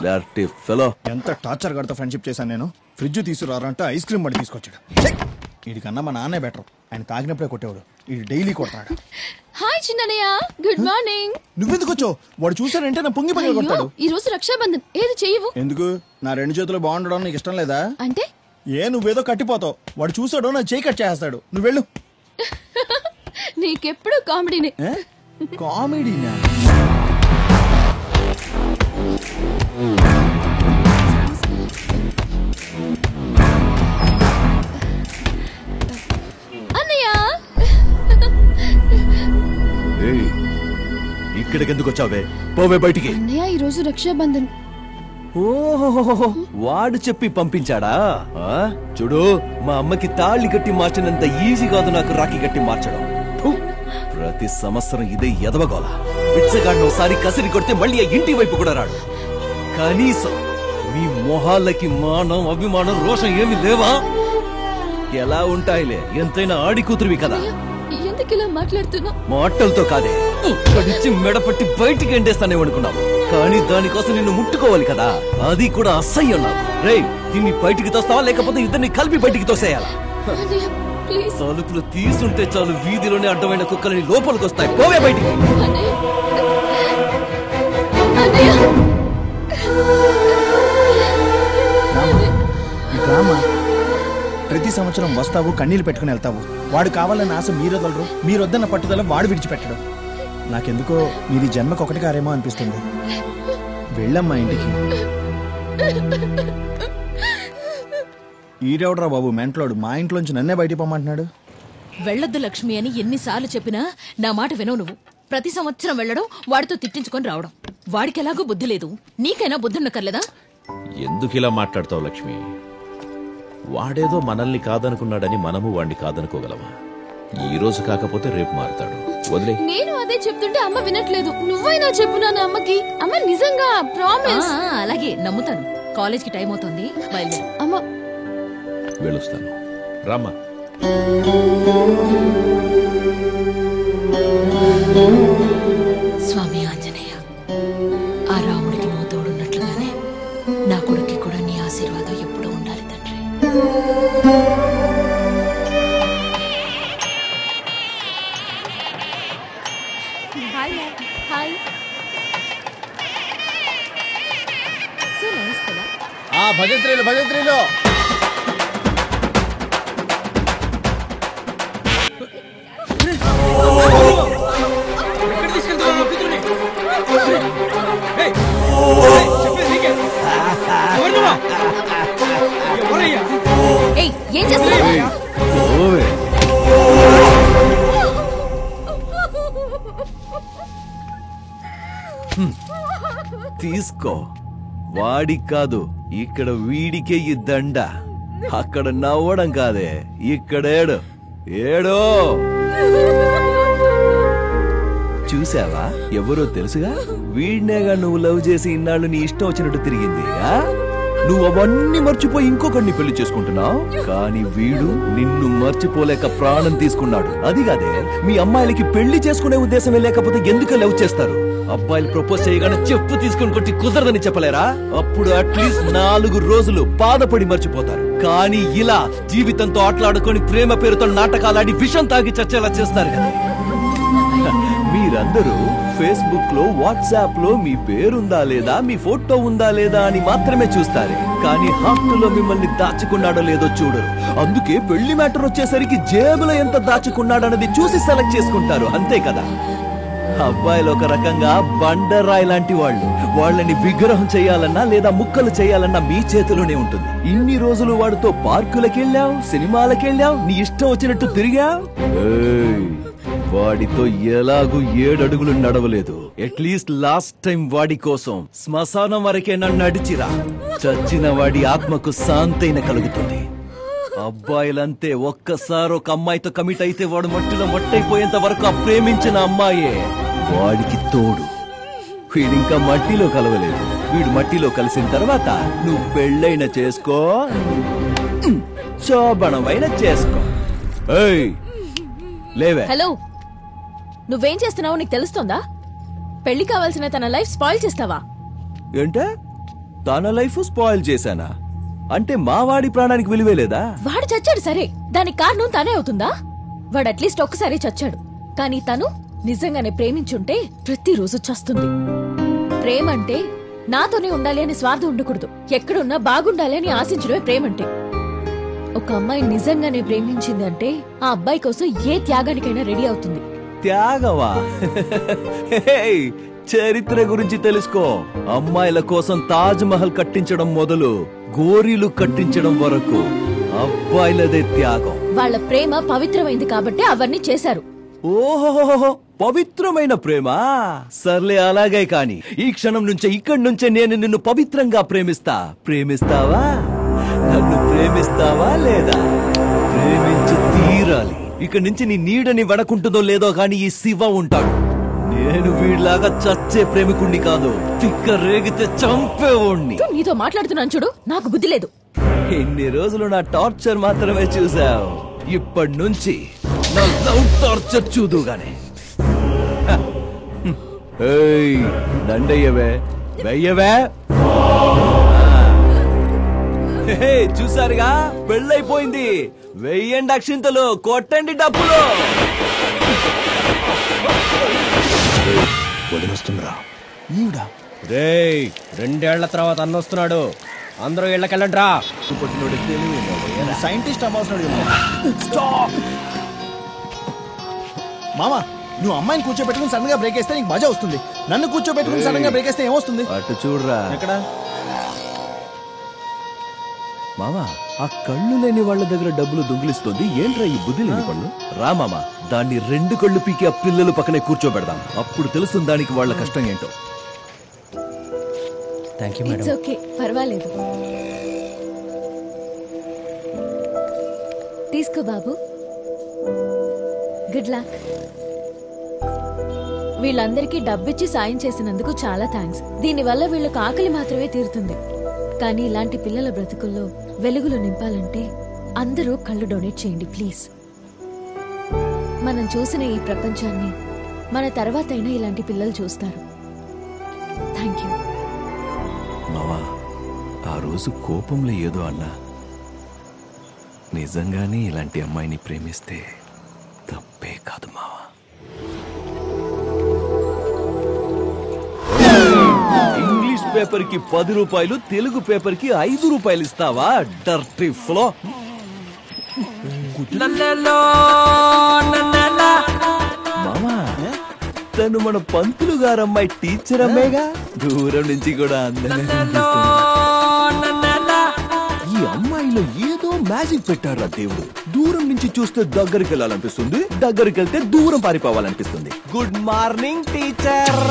Dirty fellow ఎంత torture గడతో friendship చేశాను నేను ఫ్రిడ్జ్ తీసుకురారంటే ఐస్ క్రీమ్ బండి తీసుకొచ్చాడు ఛే! వీడికన్నా మా నాన్నే బెటర్ ఆయన తాగినప్పుడే కొట్టేవాడు వీడు డైలీ కొడతాడు హాయ్ చిన్ననయ్య గుడ్ మార్నింగ్ నువ్వెందుకు వచ్చావు వాడు చూసాడంటే నా పొంగి పగల కొడతాడు ఈ రోజు రక్షాబంధన్ ఏది చెయ్యవు ఎందుకు నా రెండు చేతులు బాగుండడం నీకు ఇష్టం లేదా అంటే ఏ నువ్వేదో కట్టిపోతావు వాడు చూసాడో నా చేయి కట్ చేస్తాడు నువ్వు వెళ్ళు నీకెప్పుడు కామెడీనే ఏ? కామెడీనా అన్నయ్య ఏయ్, ఇక్కడికి ఎందుకు వచ్చావే పోవే బయటికి అన్నయ్య ఈ రోజు రక్షాబంధన్ ఓహో వాడు చెప్పి పంపించాడా ఆ? చూడు మా అమ్మకి తాళి కట్టి మార్చినంత ఈజీ కాదు నాకు రాఖీ కట్టి మార్చడం ఫు! ప్రతి సంవత్సరం ఇదే ఎదవగోల పిచ్చగాడిని ఒకసారి కసిరి కొడితే మళ్ళీ ఆ ఇంటి వైపు కూడా రాడు కనీసం మీ మొహాలకి మానం అభిమానం రోషం ఏమి లేవా ఎలా ఉంటాయిలే ఎంతైనా ఆడి కూతురువి కదా ఎందుకు ఇలా మాట్లాడుతున్నావు మాటలతో కాదే ఇక్కడిచ్చి మెడపట్టి బయటికి ఎండేస్తానే అనుకున్నావు కానీ దానికోసం నిన్ను ముట్టుకోవాలి కదా అది కూడా అసహ్యం నాకు రేయ్ దీన్ని బయటికి తోస్తావా లేకపోతే ఇద్దరిని కలిపి బయటికి తోసేయాలా అన్నయ్య ప్లీజ్ తలుపులు తీసుంటే చాలు వీధిలోనే అడ్డమైన కుక్కలని లోపలికి వస్తాయి పోవే బయటికి అన్నయ్య అన్నయ్య రామా ప్రతి సంవత్సరం వస్తావు కన్నీళ్ళు పెట్టుకుని వెళ్తావు వాడు కావాలన్న ఆశ మీరొదలరు మీరొద్దన్న పట్టుదల వాడు విడిచిపెట్టడు నాకెందుకో మీది జన్మకు ఒకటి కారేమో అనిపిస్తుంది వెళ్ళమ్మా ఇంటికి ఈడెవడరా బాబు మెంట్లోడు మా ఇంట్లోంచి నన్నే బయటికి పొమ్మంటున్నాడు వెళ్ళొద్దు లక్ష్మి అని ఎన్నిసార్లు చెప్పినా నా మాట వినవు నువ్వు ప్రతి సంవత్సరం వెళ్ళడం వాడితో తిట్టించుకొని రావడం వాడికి ఎలాగో బుద్ధి లేదు నీకైనా బుద్ధి ఉండక్కర్లేదా ఎందుకు ఇలా మాట్లాడతావు లక్ష్మి వాడేదో మనల్ని కాదనుకున్నాడని మనము వాణ్ణి కాదనుకోగలమా ఈ రోజు కాకపోతే రేపు మారుతాడు వదిలే నేను అదే చెప్తుంటే అమ్మ వినట్లేదు నువ్వైనా చెప్పు నాన్న అమ్మకి అమ్మ నిజంగా ఆ, ప్రామిస్ అలాగే నమ్ముతాను కాలేజ్కి టైం అవుతోంది బయలుదేరు అమ్మ వెళ్ళొస్తాను రామ్మా స్వామి ఆంజనేయ ఆ రాముడికి నువ్వు తోడున్నట్లుగానే నా కొడుక్కి కూడా నీ ఆశీర్వాదం ఎప్పుడూ ఉండాలి తండ్రి హాయ్ హాయ్ సో నైస్ కదా ఆ భజంత్రీలు భజంత్రీలు ఏయ్ ఏం చేస్తున్నావు పోవే హ్మ్. తీసుకో వాడికి కాదు ఇక్కడ వీడికే ఈ దండ అక్కడ నవ్వడం కాదే ఇక్కడ ఏడు ఏడో చూసావా ఎవరో తెలుసుగా వీడినేగా నువ్వు లవ్ చేసి ఇన్నాళ్ళు నీ ఇష్టం వచ్చినట్టు తిరిగింది ఆ? నువ్వు అవన్నీ మర్చిపోయి ఇంకొకరిని పెళ్లి చేసుకుంటున్నావు కానీ వీడు నిన్ను మర్చిపోలేక ప్రాణం తీసుకున్నాడు అది కాదే మీ అమ్మాయిలకి పెళ్లి చేసుకునే ఉద్దేశమే లేకపోతే ఎందుకు లవ్ చేస్తారు అబ్బాయిలు ప్రపోజ్ చేయగానే చెప్పు తీసుకొని కొట్టి కుదరదని చెప్పలేరా అప్పుడు అట్లీస్ట్ నాలుగు రోజులు బాధపడి మర్చిపోతారు కానీ ఇలా జీవితంతో ఆటలాడుకొని ప్రేమ పేరుతో నాటకాలాడి విషం తాగి చచ్చేలా చేస్తారు కదా మీరందరూ ఫేస్బుక్ లో వాట్సాప్ లో మీ పేరుందా లేదా మీ ఫోటో ఉందా లేదా అని మాత్రమే చూస్తారు కానీ హార్ట్ లో మిమ్మల్ని దాచుకున్నాడో లేదో చూడరు అందుకే పెళ్లి మ్యాటర్ వచ్చేసరికి జేబులో ఎంత దాచుకున్నాడన్నది చూసి సెలెక్ట్ చేసుకుంటారు అంతే కదా అబ్బాయిలు ఒక రకంగా బండరాయి లాంటి వాళ్ళు వాళ్ళని విగ్రహం చేయాలన్నా లేదా ముక్కలు చేయాలన్నా మీ చేతిలోనే ఉంటుంది ఇన్ని రోజులు వాడితో పార్కులకు వెళ్ళావు సినిమాలకు వెళ్ళావు నీ ఇష్టం వచ్చినట్టు తిరిగావు ఏయ్, వాడితో ఎలాగూ ఏడడుగులు నడవలేదు అట్లీస్ట్ లాస్ట్ టైం వాడి కోసం శ్మశానం వరకైనా నడిచిరా చచ్చిన వాడి ఆత్మకు శాంతైన కలుగుతుంది అబ్బాయిలంతే ఒక్కసారి ఒక అమ్మాయితో కమిట్ అయితే వాడు మట్టిలో మట్టయిపోయేంత వరకు ఆ ప్రేమించిన అమ్మాయే వాడికి తోడు వీడింకా మట్టిలో కలవలేదు వీడు మట్టిలో కలిసిన తర్వాత నువ్వు పెళ్ళైన చేసుకో శోభనమైన చేసుకో ఏయ్ లేవే హలో నువ్వేం చేస్తున్నావో నీకు తెలుస్తోందా పెళ్లి కావాల్సిన తన లైఫ్ స్పాయిల్ చేస్తావా ఏంటే తన లైఫ్ స్పాయిల్ చేశానా అంటే మావాడి ప్రాణానికి విలువే లేదా వాడు చచ్చాడు సరే దానికి కారణం తనే అవుతుందా వాడు అట్లీస్ట్ ఒక్కసారి చచ్చాడు కానీ తను నిజంగానే ప్రేమించుంటే ప్రతిరోజు చస్తుంది ప్రేమ అంటే నాతోనే ఉండాలి అనే స్వార్థం ఉండకూడదు ఎక్కడున్నా బాగుండాలి అని ఆశించడమే ప్రేమంటే ఒక అమ్మాయి నిజంగానే ప్రేమించింది అంటే ఆ అబ్బాయి కోసం ఏ త్యాగానికైనా రెడీ అవుతుంది త్యాగవా హేయ్, చరిత్ర గురించి తెలుసుకో అమ్మాయిల కోసం తాజ్ మహల్ కట్టించడం మొదలు గోరీలు కట్టించడం వరకు అబ్బాయిలదే త్యాగం వాళ్ళ ప్రేమ పవిత్రమైంది కాబట్టి అవన్నీ చేశారు ఓహోహోహో పవిత్రమైన ప్రేమ సర్లే అలాగే కాని ఈ క్షణం నుంచే ఇక్కడి నుంచే నేను నిన్ను పవిత్రంగా ప్రేమిస్తా ప్రేమిస్తావా నన్ను ప్రేమిస్తావా లేదా ప్రేమించి తీరాలి ఇక్కడి నుంచి నీ నీడని వడకుంటుందో లేదో కాని ఈ శివ ఉంటాడు నేను వీడిలాగా చచ్చే ప్రేమికుణ్ణి కాదు తిక్క రేగితే చంపేవాణ్ణి తు, నీతో మాట్లాడుతున్నాను చూడు నాకు బుద్ధి లేదు ఇన్ని రోజులు నా టార్చర్ మాత్రమే చూసావు ఇప్పటి నుంచి నా లవ్ టార్చర్ చూదుగానే హ. హ్మ్. ఏయ్ దండయ్యవే వెయ్యవే హే, చూసారుగా పెళ్ళైపోయింది వెయ్యండి అక్షింతలు కొట్టండి డబ్బులు వదిలేస్తుందిరా ఈవిడ రేయ్ రెండేళ్ల తర్వాత అన్న వస్తున్నాడు అందరూ ఇళ్ళకెళ్ళండి రా సైంటిస్ట్ అవ్వాల్సిన మామా నువ్వు అమ్మాయిని కూర్చోబెట్టుకుని సడన్ గా బ్రేక్ వేస్తే నీకు మజా వస్తుంది నన్ను కూర్చోబెట్టుకుని సడన్ గా బ్రేక్ వేస్తే ఏమొస్తుంది అటు చూడరా ఎక్కడ మామా ఆ కళ్ళు లేని వాళ్ళ దగ్గర డబ్బులు దొంగిలిస్తుంది ఏంట్రా ఈ బుద్ధి లేని పళ్ళు రా మామా దాన్ని రెండు కళ్ళు పీకి ఆ పిల్లలు పక్కనే కూర్చోబెడదాం అప్పుడు తెలుస్తుంది దానికి వాళ్ళ కష్టం ఏంటో థ్యాంక్ యూ ఇట్స్ ఓకే పర్వాలేదు తీసుకో బాబు గుడ్ లక్ వీళ్ళందరికీ డబ్బిచ్చి సాయం చేసినందుకు చాలా థ్యాంక్స్ దీనివల్ల వీళ్ళకు ఆకలి మాత్రమే తీరుతుంది కానీ ఇలాంటి పిల్లల బ్రతుకుల్లో వెలుగులు నింపాలంటే అందరూ కళ్ళు డొనేట్ చేయండి ప్లీజ్ మనం చూసిన ఈ ప్రపంచాన్ని మన తర్వాతైనా ఇలాంటి పిల్లలు చూస్తారు థ్యాంక్ యూ మావా ఆ రోజు కోపంలో ఏదో అన్నా నిజంగానే ఇలాంటి అమ్మాయిని ప్రేమిస్తే తప్పే కాదు మావా ఇంగ్లీష్ పేపర్ కి పది రూపాయలు తెలుగు పేపర్ కి ఐదు రూపాయలు ఇస్తావా డర్టీ ఫ్లో మామా తను మన పంతులు గారమ్మాయి టీచర్ అమ్మాయిగా దూరం నుంచి కూడా అందంగా కనిపిస్తుంది. ఈ అమ్మాయిలో ఏదో మ్యాజిక్ పెట్టారా దేవుడు దూరం నుంచి చూస్తే దగ్గరికి వెళ్ళాలనిపిస్తుంది దగ్గరికి వెళ్తే దూరం పారిపోవాలనిపిస్తుంది గుడ్ మార్నింగ్ టీచర్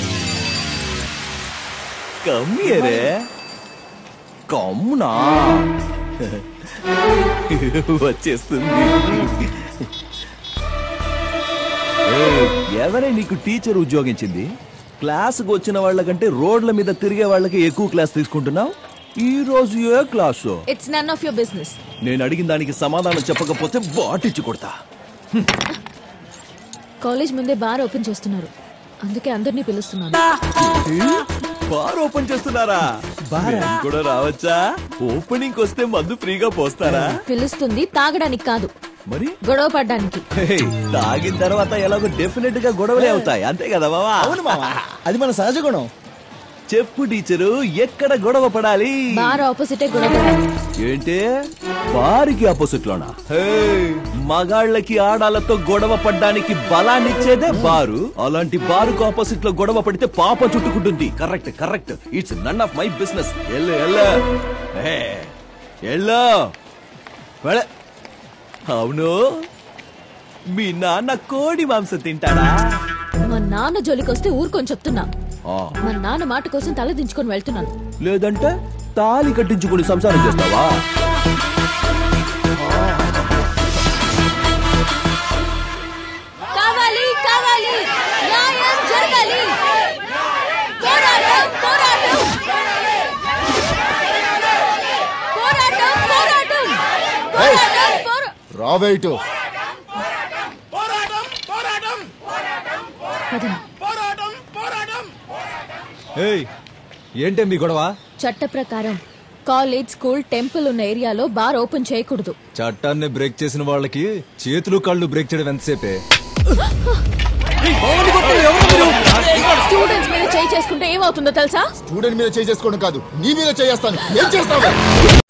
కమ్మియరే కమ్మునా వచ్చేస్తుంది ఏయ్, ఎవరే నీకు టీచర్ ఉద్యోగించింది క్లాసుకు వచ్చిన వాళ్ళకంటే రోడ్ల మీద తిరిగే వాళ్ళకి ఎక్కువ క్లాస్ తీసుకుంటున్నావు ఈ రోజు ఏ class it's none of your business నేను అడిగిన దానికి సమాధానం చెప్పకపోతే బాటిచ్చి కొడతా కాలేజ్ ముందే బార్ ఓపెన్ చేస్తున్నారు అందుకే అందరినీ పిలుస్తున్నాను బార్ ఓపెన్ చేస్తున్నారా మేము కూడా రావచ్చా ఓపెనింగ్ వస్తే మందు ఫ్రీగా పోస్తారా పిలుస్తుంది తాగడానికి కాదు మరి గొడవ పడ్డానికి హే, తాగిన తర్వాత ఎలాగో డెఫినెట్ గా గొడవలే అవుతాయి అంతే కదా బావా అవును మామా అది మన సహజ గుణం చెప్పు టీచరు ఎక్కడ గొడవ పడాలి బార్ ఆపోజిటే గొడవ పడాలి ఏంటి బారికి ఆపోజిట్ లోనా హే, మగాళ్ళకి ఆడాలతో గొడవ పడ్డానికి బలాన్నిచ్చేదే బారు అలాంటి బారుకు ఆపోజిట్ లో గొడవ పడితే పాప చుట్టుకుంటుంది correct correct it's none of my business ఎల్లు ఎల్లు హే, ఎల్లు వెళ్ళ. అవును మీ నాన్న కోడి మాంసం తింటాడా మా నాన్న జోలికొస్తే ఊరుకొని చెప్తున్నా ఆ, మా నాన్న మాట కోసం తల దించుకొని వెళ్తున్నాను లేదంటే తాలి కట్టించుకుని సంసారం చేస్తావా కావాలి కావాలి న్యాయం జరగాలి పోరాటం పోరాటం పోరాటం పోరాటం పోరాటం పోరా- రావేటు పదండి. ఏయ్ ఏంటే మీ గొడవ చట్ట ప్రకారం కాలేజ్ స్కూల్ టెంపుల్ ఉన్న ఏరియాలో బార్ ఓపెన్ చేయకూడదు చట్టాన్ని బ్రేక్ చేసిన వాళ్ళకి చేతులు కళ్ళు బ్రేక్ చేయడం ఎంతసేపే స్టూడెంట్స్ మీద చేయి చేసుకుంటే ఏమవుతుందో తెలుసా స్టూడెంట్ మీద చేసుకోవడం కాదు నీ మీద చేస్తాను ఏం చేస్తావు